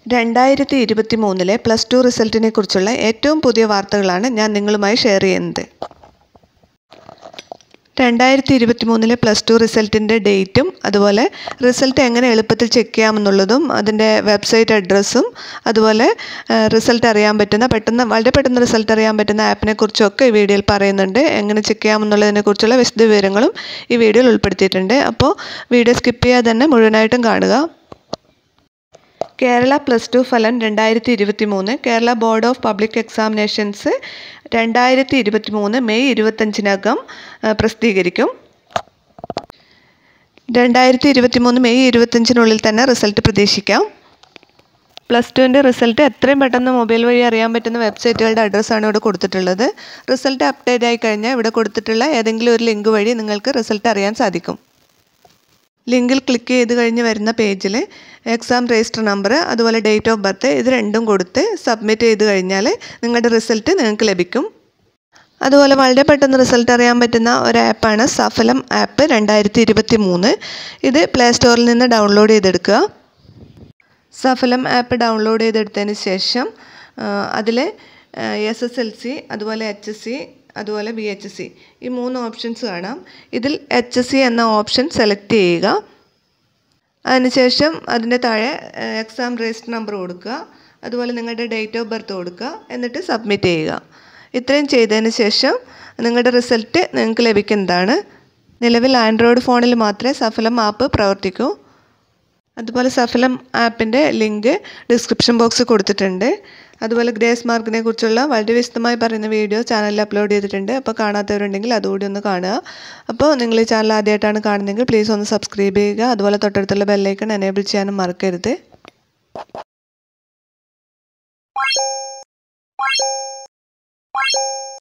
രണ്ടായിരത്തി ഇരുപത്തി മൂന്നിലെ പ്ലസ് ടു റിസൾട്ടിനെ കുറിച്ചുള്ള ഏറ്റവും പുതിയ വാർത്തകളാണ് ഞാൻ നിങ്ങളുമായി ഷെയർ ചെയ്യുന്നത് രണ്ടായിരത്തി ഇരുപത്തി മൂന്നിലെ പ്ലസ് ടു റിസൾട്ടിൻ്റെ ഡേറ്റും അതുപോലെ റിസൾട്ട് എങ്ങനെ എളുപ്പത്തിൽ ചെക്ക് ചെയ്യാമെന്നുള്ളതും അതിൻ്റെ വെബ്സൈറ്റ് അഡ്രസ്സും അതുപോലെ റിസൾട്ട് അറിയാൻ പറ്റുന്ന പെട്ടെന്ന് വളരെ പെട്ടെന്ന് റിസൾട്ട് അറിയാൻ പറ്റുന്ന ആപ്പിനെ കുറിച്ചൊക്കെ ഈ വീഡിയോയിൽ പറയുന്നുണ്ട് എങ്ങനെ ചെക്ക് ചെയ്യാമെന്നുള്ളതിനെ കുറിച്ചുള്ള വിശദ വിവരങ്ങളും ഈ വീഡിയോയിൽ ഉൾപ്പെടുത്തിയിട്ടുണ്ട് അപ്പോൾ വീഡിയോ സ്കിപ്പ് ചെയ്യാതെ തന്നെ മുഴുവനായിട്ടും കാണുക കേരള പ്ലസ് ടു ഫലം രണ്ടായിരത്തി ഇരുപത്തി മൂന്ന് Kerala board of public examinations രണ്ടായിരത്തി ഇരുപത്തി മൂന്ന് മെയ് ഇരുപത്തഞ്ചിനകം പ്രസിദ്ധീകരിക്കും രണ്ടായിരത്തി ഇരുപത്തി മൂന്ന് മെയ് ഇരുപത്തഞ്ചിനുള്ളിൽ തന്നെ റിസൾട്ട് പ്രതീക്ഷിക്കാം പ്ലസ് ടുവിൻ്റെ റിസൾട്ട് എത്രയും പെട്ടെന്ന് മൊബൈൽ വഴി അറിയാൻ പറ്റുന്ന വെബ്സൈറ്റുകളുടെ അഡ്രസ്സാണ് ഇവിടെ കൊടുത്തിട്ടുള്ളത് റിസൾട്ട് അപ്ഡേറ്റ് ആയി കഴിഞ്ഞാൽ ഇവിടെ കൊടുത്തിട്ടുള്ള ഏതെങ്കിലും ഒരു ലിങ്ക് വഴി നിങ്ങൾക്ക് റിസൾട്ട് അറിയാൻ സാധിക്കും ലിങ്കിൽ ക്ലിക്ക് ചെയ്ത് കഴിഞ്ഞ് വരുന്ന പേജിൽ എക്സാം രജിസ്റ്റർ നമ്പർ അതുപോലെ ഡേറ്റ് ഓഫ് ബർത്ത് ഇത് രണ്ടും കൊടുത്ത് സബ്മിറ്റ് ചെയ്ത് കഴിഞ്ഞാൽ നിങ്ങളുടെ റിസൾട്ട് നിങ്ങൾക്ക് ലഭിക്കും അതുപോലെ വളരെ പെട്ടെന്ന് റിസൾട്ട് അറിയാൻ പറ്റുന്ന ഒരു ആപ്പാണ് സഫലം ആപ്പ് രണ്ടായിരത്തി ഇരുപത്തി മൂന്ന് ഇത് പ്ലേ സ്റ്റോറിൽ നിന്ന് ഡൗൺലോഡ് ചെയ്തെടുക്കുക സഫലം ആപ്പ് ഡൗൺലോഡ് ചെയ്തെടുത്തതിന് ശേഷം അതിൽ എസ് എസ് എൽ സി അതുപോലെ എച്ച് എസ് സി അതുപോലെ ബി എച്ച് സി ഈ മൂന്ന് ഓപ്ഷൻസ് കാണാം ഇതിൽ എച്ച് എസ് സി എന്ന ഓപ്ഷൻ സെലക്ട് ചെയ്യുക അതിനുശേഷം അതിൻ്റെ താഴെ എക്സാം രജിസ്റ്റർ നമ്പർ കൊടുക്കുക അതുപോലെ നിങ്ങളുടെ ഡേറ്റ് ഓഫ് ബർത്ത് കൊടുക്കുക എന്നിട്ട് സബ്മിറ്റ് ചെയ്യുക ഇത്രയും ചെയ്തതിന് ശേഷം നിങ്ങളുടെ റിസൾട്ട് നിങ്ങൾക്ക് ലഭിക്കുന്നതാണ് നിലവിൽ ആൻഡ്രോയിഡ് ഫോണിൽ മാത്രമേ സഫലം ആപ്പ് പ്രവർത്തിക്കൂ അതുപോലെ സഫലം ആപ്പിൻ്റെ ലിങ്ക് ഡിസ്ക്രിപ്ഷൻ ബോക്സ് കൊടുത്തിട്ടുണ്ട് അതുപോലെ ഗ്രേസ് മാർക്കിനെ കുറിച്ചുള്ള വളരെ വിശദമായി പറയുന്ന വീഡിയോ ചാനലിൽ അപ്ലോഡ് ചെയ്തിട്ടുണ്ട് അപ്പോൾ കാണാത്തവരുണ്ടെങ്കിൽ അതുകൂടി ഒന്ന് കാണുക അപ്പോൾ നിങ്ങൾ ഈ ചാനൽ ആദ്യമായിട്ടാണ് കാണുന്നതെങ്കിൽ പ്ലീസ് ഒന്ന് സബ്സ്ക്രൈബ് ചെയ്യുക അതുപോലെ തൊട്ടടുത്തുള്ള ബെല്ലൈക്കൺ എനേബിൾ ചെയ്യാനും മറക്കരുത് Bye.